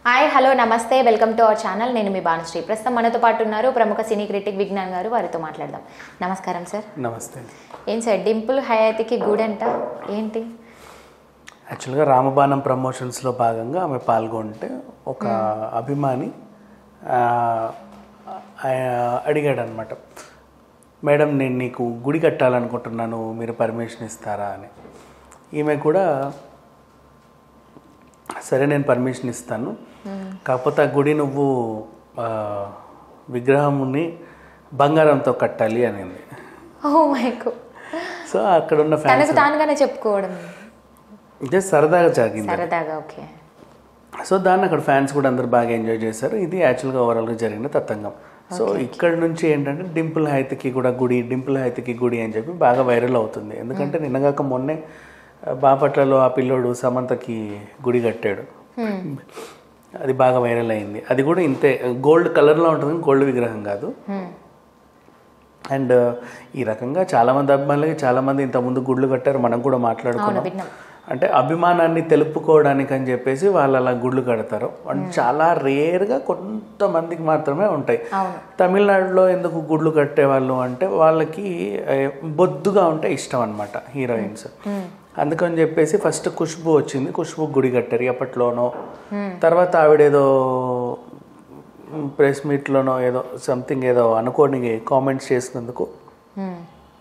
Hi hello నమస్తే welcome to our channel నేను మీ భానుశ్రీ ప్రస్తుతం మనతో పాటు ఉన్నారు ప్రముఖ సినీ క్రిటిక్ విజ్ఞాన్ గారు వారితో మాట్లాడదాం నమస్కారం సార్ నమస్తే ఏం సార్ డింపుల్ హయాతికి గూడంట ఏంటి యాక్చువల్గా రామబాణం ప్రమోషన్స్లో భాగంగా ఆమె పాల్గొంటే ఒక అభిమాని ఆ, అడిగాడు అనమాట మేడం నేను నీకు గుడి కట్టాలనుకుంటున్నాను మీరు పర్మిషన్ ఇస్తారా అని ఈమె కూడా సరే నేను పర్మిషన్ ఇస్తాను కాకపోతే ఆ గుడి నువ్వు ఆ, విగ్రహంని బంగారంతో కట్టాలి అనింది ఓ మై గో సో అక్కడ ఉన్న ఫ్యాన్స్ తనకు తానుగానే చెప్పుకోవడం జస్ట్ సరదాగా జరిగింది సరదాగా ఓకే సో దాన్ని అక్కడ ఫ్యాన్స్ కూడా అందరు బాగా ఎంజాయ్ చేశారు ఇది యాక్చువల్గా ఓవరాల్గా జరిగిన తతంగం సో ఇక్కడ నుంచి ఏంటంటే డింపుల్ హైత్కి కూడా గుడి డింపుల్ హైత్కి గుడి అని చెప్పి బాగా వైరల్ అవుతుంది ఎందుకంటే నిన్నగాక మొన్నే ఆ, బాపట్లలో ఆ పిల్లోడు సమంతకి గుడి కట్టాడు అది బాగా వైరల్ అయింది అది కూడా ఇంతే గోల్డ్ కలర్లో ఉంటుంది గోల్డ్ విగ్రహం కాదు అండ్ ఈ రకంగా చాలామంది అభిమానులకి చాలామంది ఇంతకుముందు గుళ్ళు కట్టారు మనం కూడా మాట్లాడుకున్నాం విన్నాం అంటే అభిమానాన్ని తెలుపుకోవడానికి అని చెప్పేసి వాళ్ళు అలా గుళ్ళు కడతారు అంటే చాలా రేర్గా కొంతమందికి మాత్రమే ఉంటాయి అవును తమిళనాడులో ఎందుకు గుళ్ళు కట్టేవాళ్ళు అంటే వాళ్ళకి ఏ, బొద్దుగా ఉంటే ఇష్టం అనమాట హీరోయిన్స్ అందుకని చెప్పేసి ఫస్ట్ ఖుష్బు వచ్చింది ఖుష్బు గుడి కట్టారు ఎప్పట్లోనో తర్వాత ఆవిడేదో ప్రెస్ మీట్లోనో ఏదో సంథింగ్ ఏదో అనుకోని కామెంట్స్ చేసినందుకు Hmm.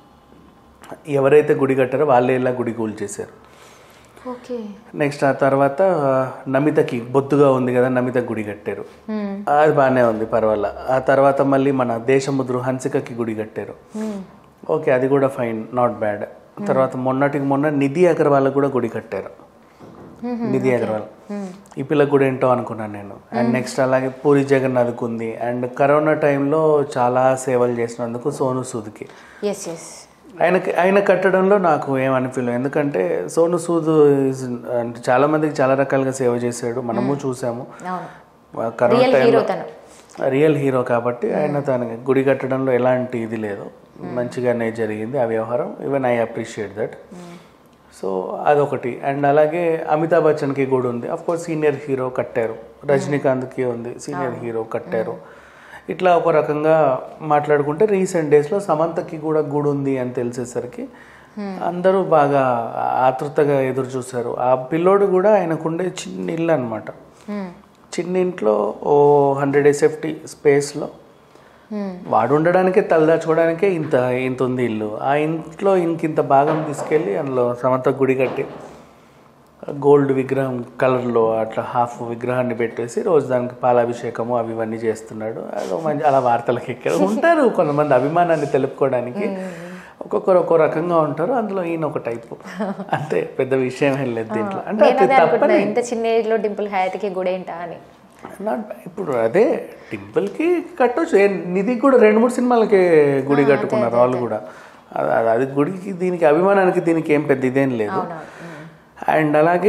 ఎవరైతే గుడి కట్టారో వాళ్ళే ఇలా గుడి కూల్చేశారు ఓకే నెక్స్ట్ ఆ తర్వాత ఆ, నమితకి బొద్దుగా ఉంది కదా నమిత గుడి కట్టారు Hmm. అది బాగానే ఉంది పర్వాలా ఆ తర్వాత మళ్ళీ మన దేశముద్రు హన్సికకి గుడి కట్టారు Hmm. ఓకే అది కూడా ఫైన్ నాట్ బ్యాడ్ తర్వాత మొన్నటికి మొన్న నిధి అగర్వాల్ కూడా గుడి కట్టారు నిధి అగర్వాల్ ఈ పిల్ల గుడి ఏంటో అనుకున్నాను నేను అండ్ నెక్స్ట్ అలాగే పూరి జగన్నాథ్కి ఉంది అండ్ కరోనా టైంలో చాలా సేవలు చేసినందుకు సోను సూద్కి ఎస్ ఎస్ ఆయనకి ఆయన కట్టడంలో నాకు ఏమనిపించలేదు ఎందుకంటే సోను సూద్ is- అంటే చాలా మందికి చాలా రకాలుగా సేవ చేశాడు మనము చూసాము అవును ఆ కరోనా రియల్ హీరో టైంలో తను రియల్ హీరో కాబట్టి ఆయన తనకి గుడి కట్టడంలో ఎలాంటి ఇది లేదు మంచిగానే జరిగింది ఆ వ్యవహారం even I appreciate that so అదొకటి అండ్ అలాగే అమితాబ్ బచ్చన్కి కూడా ఉంది అఫ్ కోర్స్ సీనియర్ హీరో కట్టారు రజనీకాంత్కి ఉంది సీనియర్ హీరో కట్టారు ఇట్లా ఒక రకంగా మాట్లాడుకుంటే రీసెంట్ డేస్లో సమంతకి కూడా గుడి ఉంది అని తెలిసేసరికి అందరూ బాగా ఆతృతగా ఎదురు చూశారు ఆ పిల్లోడు కూడా ఆయనకుండే చిన్న ఇల్లు అనమాట Hmm. చిన్న ఇంట్లో ఓ హండ్రెడ్ ఎస్ఎఫ్టీ స్పేస్లో Hmm. వాడు ఉండడానికే తలదాచుకోవడానికే ఇంత ఇంత ఉంది ఇల్లు ఆ ఇంట్లో ఇంకింత భాగం తీసుకెళ్ళి అందులో సమంత గుడి కట్టి గోల్డ్ విగ్రహం కలర్లో అట్లా హాఫ్ విగ్రహాన్ని పెట్టేసి రోజు దానికి పాలాభిషేకము అవి ఇవన్నీ చేస్తున్నాడు అదో మంచి అలా వార్తలకు ఎక్కారు ఉంటారు కొంతమంది అభిమానాన్ని తెలుపుకోవడానికి ఒక్కొక్కరు ఒక్కో రకంగా ఉంటారు అందులో ఈయన ఒక టైపు అంతే పెద్ద విషయం ఏం లేదు దీంట్లో అంటే నేను అది అదే తప్పని అనుకుంటున్నా ఇంత చిన్న ఏజ్ లో డింపుల్ హయాతికి గుడేంటా అని నాట్ ఇప్పుడు అదే టెంపుల్కి కట్టొచ్చు ఏ నిధికి కూడా రెండు మూడు సినిమాలకి గుడి కట్టుకున్నారు వాళ్ళు కూడా అది- అది- అది గుడికి దీనికి అభిమానానికి దీనికి ఏం పెద్ద ఇదేం లేదు అండ్ అలాగే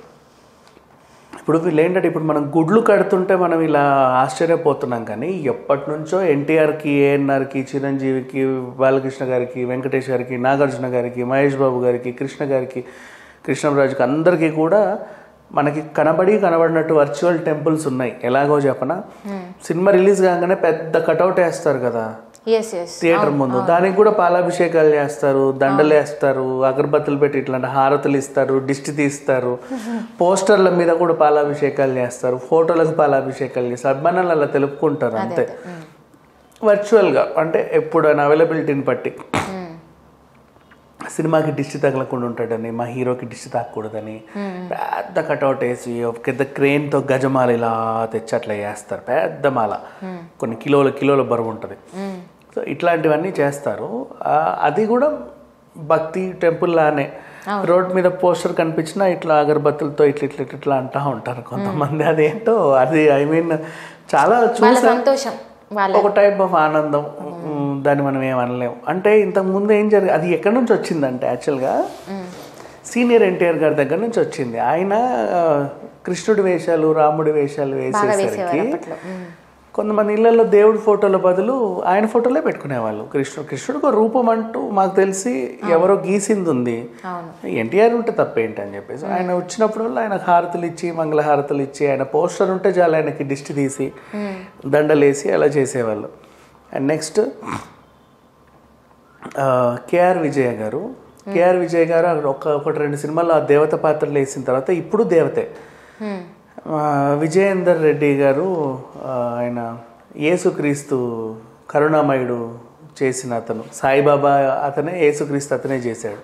ఇప్పుడు వీళ్ళు ఏంటంటే ఇప్పుడు మనం గుడ్లు కడుతుంటే మనం ఇలా ఆశ్చర్యపోతున్నాం కానీ ఎప్పటి నుంచో ఎన్టీఆర్కి ఏఎన్ఆర్కి చిరంజీవికి బాలకృష్ణ గారికి వెంకటేష్ గారికి నాగార్జున గారికి మహేష్ బాబు గారికి కృష్ణ గారికి కృష్ణరాజుకి అందరికీ కూడా మనకి కనబడి కనబడినట్టు వర్చువల్ టెంపుల్స్ ఉన్నాయి ఎలాగో చెప్పనా సినిమా రిలీజ్ కాగానే పెద్ద కటౌట్ వేస్తారు కదా ఎస్ ఎస్ థియేటర్ ముందు దానికి కూడా పాలాభిషేకాలు చేస్తారు దండలు వేస్తారు అగరబత్తులు పెట్టి ఇట్లాంటి హారతులు ఇస్తారు దిష్టి తీస్తారు పోస్టర్ల మీద కూడా పాలాభిషేకాలు చేస్తారు ఫోటోలకు పాలాభిషేకాలు చేస్తారు అభిమానులు అలా తెలుపుకుంటారు అంతే వర్చువల్గా అంటే ఎప్పుడైనా అవైలబిలిటీని బట్టి సినిమాకి దిష్టి తగలకుండా ఉంటాడని మా హీరోకి దిష్టి తాకూడదని పెద్ద కటౌట్ వేసి ఒక పెద్ద క్రేన్తో గజమాల ఇలా తెచ్చి అట్లా వేస్తారు పెద్ద మాల కొన్ని కిలోల కిలోల బరువు ఉంటుంది సో ఇట్లాంటివన్నీ చేస్తారు ఆ, అది కూడా భక్తి టెంపుల్ లానే రోడ్ మీద పోస్టర్ కనిపించినా ఇట్లా అగరబత్తులతో ఇట్లా ఇట్లా ఇట్లా ఇట్లా అంటా ఉంటారు కొంతమంది అదేంటో అది ఐ మీన్ చాలా వాళ్ళ చూసా సంతోషం వాళ్ళ ఒక టైప్ ఆఫ్ ఆనందం మ్, దాన్ని మనం ఏం అనలేము అంటే ఇంతకు ముందు ఏం జరిగి అది ఎక్కడి నుంచి వచ్చిందంటే యాక్చువల్గా సీనియర్ ఎన్టీఆర్ గారి దగ్గర నుంచి వచ్చింది ఆయన ఆ, కృష్ణుడి వేషాలు రాముడి వేషాలు బాగా వేసేసరికి వేసేవారు అప్పట్లో మ్మ్. కొంతమంది ఇళ్లలో దేవుడి ఫోటోల బదులు ఆయన ఫోటోలే పెట్టుకునేవాళ్ళు కృష్ణుడు కృష్ణుడికి ఒక రూపం అంటూ మాకు తెలిసి ఎవరో గీసింది ఉంది అవును ఎన్టీఆర్ ఉంటే తప్పేంటి అని చెప్పేసి ఆయన వచ్చినప్పుడు ఆయన హారతులు ఇచ్చి మంగళహారతులు ఇచ్చి ఆయన పోస్టర్ ఉంటే చాలు ఆయనకి దిష్టి తీసి దండలేసి అలా చేసేవాళ్ళు అండ్ నెక్స్ట్ కేఆర్ విజయ గారు కేఆర్ విజయ్ గారు అక్కడ ఒక ఒకటి రెండు సినిమాల్లో ఆ దేవత పాత్రలు వేసిన తర్వాత ఇప్పుడు దేవతే హ్మ్. ఆ, విజయేందర్ రెడ్డి గారు ఆ, ఆయన యేసుక్రీస్తు కరుణామయుడు చేసిన అతను సాయిబాబా అతనే యేసుక్రీస్తు అతనే చేశాడు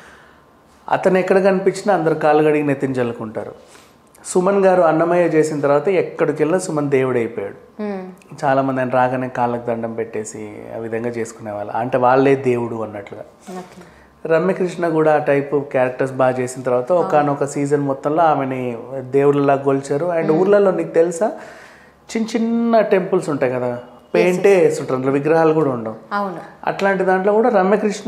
అతను ఎక్కడ కనిపించినా అందరు కాలు గడిగి నెత్తిని చల్లుకుంటారు సుమన్ గారు అన్నమయ్య చేసిన తర్వాత ఎక్కడికి వెళ్ళినా సుమన్ దేవుడు అయిపోయాడు హ్మ్. చాలా మంది ఆయన రాగానే కాళ్ళకు దండం పెట్టేసి ఆ విధంగా చేసుకునేవాళ్ళు అంటే వాళ్ళే దేవుడు అన్నట్లుగా ఓకే రమ్యకృష్ణ కూడా ఆ టైప్ క్యారెక్టర్స్ బాగా చేసిన తర్వాత ఒకనొక సీజన్ మొత్తంలో ఆమెని దేవుళ్ళలా గొల్చారు అండ్ ఊర్లలో నీకు తెలుసా చిన్న చిన్న టెంపుల్స్ ఉంటాయి కదా పెయింటే వేస్తుంటారు అందులో విగ్రహాలు కూడా ఉండవు అవును అట్లాంటి దాంట్లో కూడా రమ్యకృష్ణ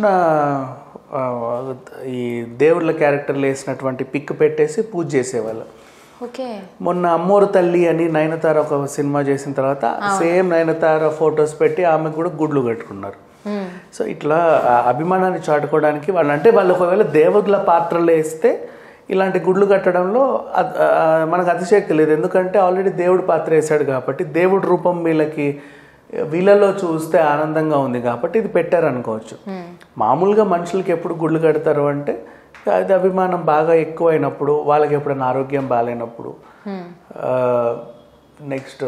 ఆ, ఈ దేవుళ్ళ క్యారెక్టర్లు వేసినటువంటి పిక్ పెట్టేసి పూజ చేసేవాళ్ళు ఓకే మొన్న అమ్మోరు తల్లి అని నయనతార ఒక సినిమా చేసిన తర్వాత సేమ్ నయనతార ఫొటోస్ పెట్టి ఆమెకు కూడా గుడ్లు కట్టుకున్నారు హ్మ్. సో ఇట్లా ఆ అభిమానాన్ని చాటుకోవడానికి వాళ్ళు అంటే వాళ్ళు ఒకవేళ దేవుళ్ళ పాత్రలు వేస్తే ఇలాంటి గుడ్లు కట్టడంలో అద్- ఆ, మనకు అతిశక్తి లేదు ఎందుకంటే ఆల్రెడీ దేవుడు పాత్ర వేశాడు కాబట్టి దేవుడి రూపం వీళ్ళకి వీళ్ళలో చూస్తే ఆనందంగా ఉంది కాబట్టి ఇది పెట్టారు అనుకోవచ్చు మామూలుగా మనుషులకి ఎప్పుడు గుడ్లు కడతారు అంటే అది అభిమానం బాగా ఎక్కువైనప్పుడు వాళ్ళకి ఎప్పుడైనా ఆరోగ్యం బాగాలేనప్పుడు హ్మ్. నెక్స్ట్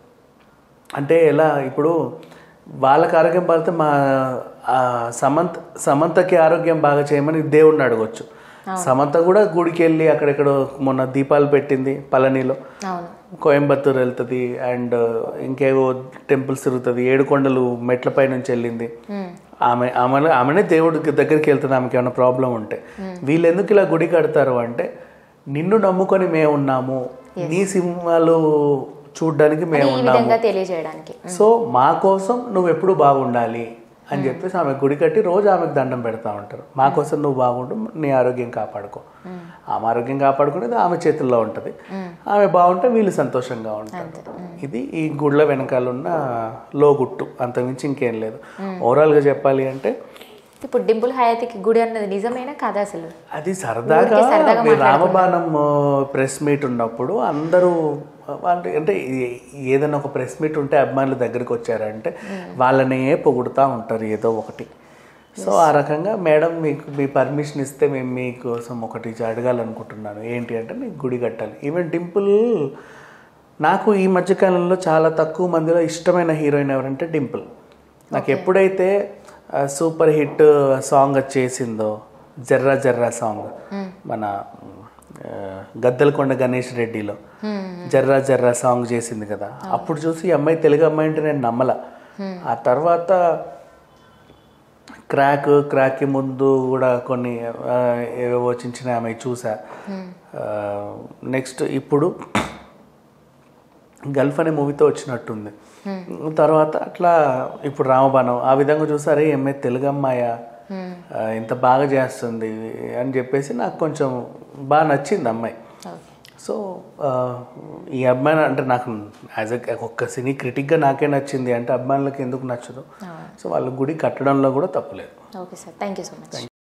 అంటే ఎలా ఇప్పుడు వాళ్ళకి ఆరోగ్యం బాగితే మా ఆ, సమంత్ సమంతకి ఆరోగ్యం బాగా చేయమని దేవుడిని అడగొచ్చు సమంత కూడా గుడికి వెళ్ళి అక్కడెక్కడో మొన్న దీపాలు పెట్టింది పళనిలో అవును కోయంబత్తూర్ వెళ్తుంది అండ్ ఇంకేవో టెంపుల్స్ తిరుగుతుంది ఏడుకొండలు మెట్లపై నుంచి వెళ్ళింది హ్మ్. ఆమె ఆమె ఆమెనే దేవుడికి దగ్గరికి వెళ్తుంది ఆమెకి ఏమైనా ప్రాబ్లం ఉంటే వీళ్ళు ఎందుకు ఇలా గుడి కడతారు అంటే నిన్ను నమ్ముకొని మేము ఉన్నాము నీ సినిమాలు చూడ్డానికి మేము ఈ ఉన్నాము విధంగా తెలియజేయడానికి సో మా కోసం నువ్వు ఎప్పుడు బాగుండాలి అని చెప్పేసి ఆమె గుడి కట్టి రోజు ఆమెకు దండం పెడతా ఉంటారు మా కోసం నువ్వు బాగుండు నీ ఆరోగ్యం కాపాడుకో ఆమె ఆరోగ్యం కాపాడుకునేది ఆమె చేతుల్లో ఉంటుంది ఆమె బాగుంటే వీళ్ళు సంతోషంగా ఉంటారు ఇది ఈ గుళ్ళ వెనకాల ఉన్న లోగుట్టు అంతమించి ఇంకేం లేదు ఓవరాల్గా చెప్పాలి అంటే ఇప్పుడు డింపుల్ హయాతికి గుడి అన్నది నిజమేనా కాదా అసలు అది సరదాగా సరదాగా మీ రామబాణం ప్రెస్ మీట్ ఉన్నప్పుడు అందరూ వాళ్ళు అంటే ఏ- ఏదైనా ఒక ప్రెస్ మీట్ ఉంటే అభిమానుల దగ్గరికి వచ్చారంటే వాళ్ళనే పొగుడుతూ ఉంటారు ఏదో ఒకటి సో ఆ రకంగా మేడం మీకు మీ పర్మిషన్ ఇస్తే మేము మీకోసం ఒకటి అడగాలనుకుంటున్నాను ఏంటి అంటే మీకు గుడి కట్టాలి ఈవెన్ డింపుల్ నాకు ఈ మధ్యకాలంలో చాలా తక్కువ మందిలో ఇష్టమైన హీరోయిన్ ఎవరంటే డింపుల్ నాకు ఎప్పుడైతే ఆ, సూపర్ హిట్ సాంగ్ వచ్చేసిందో జర్రా జర్రా సాంగ్ మన ఆ, గద్దలకొండ గణేష్ రెడ్డిలో జర్రా జర్రా సాంగ్ చేసింది కదా అప్పుడు చూసి ఈ అమ్మాయి తెలుగు అమ్మాయి అంటే నేను నమ్మల ఆ తర్వాత క్రాక్ క్రాక్కి ముందు కూడా కొన్ని ఆ, ఏవేవో చిన్న చిన్న ఆమె చూసా నెక్స్ట్ ఇప్పుడు గల్ఫ్ అనే మూవీతో వచ్చినట్టుంది తర్వాత అట్లా ఇప్పుడు రామబాణం ఆ విధంగా చూసారే ఎంఏ తెలుగు అమ్మాయ ఆ, ఇంత బాగా చేస్తుంది అని చెప్పేసి నాకు కొంచెం బాగా నచ్చింది అమ్మాయి ఓకే సో ఆ, ఈ అభిమానం అంటే నాకు యాజ్ ఎ ఒక్క సినీ క్రిటిక్గా నాకే నచ్చింది అంటే అభిమానులకు ఎందుకు నచ్చదు సో వాళ్ళ గుడి కట్టడంలో కూడా తప్పులేదు okay sir thank you so much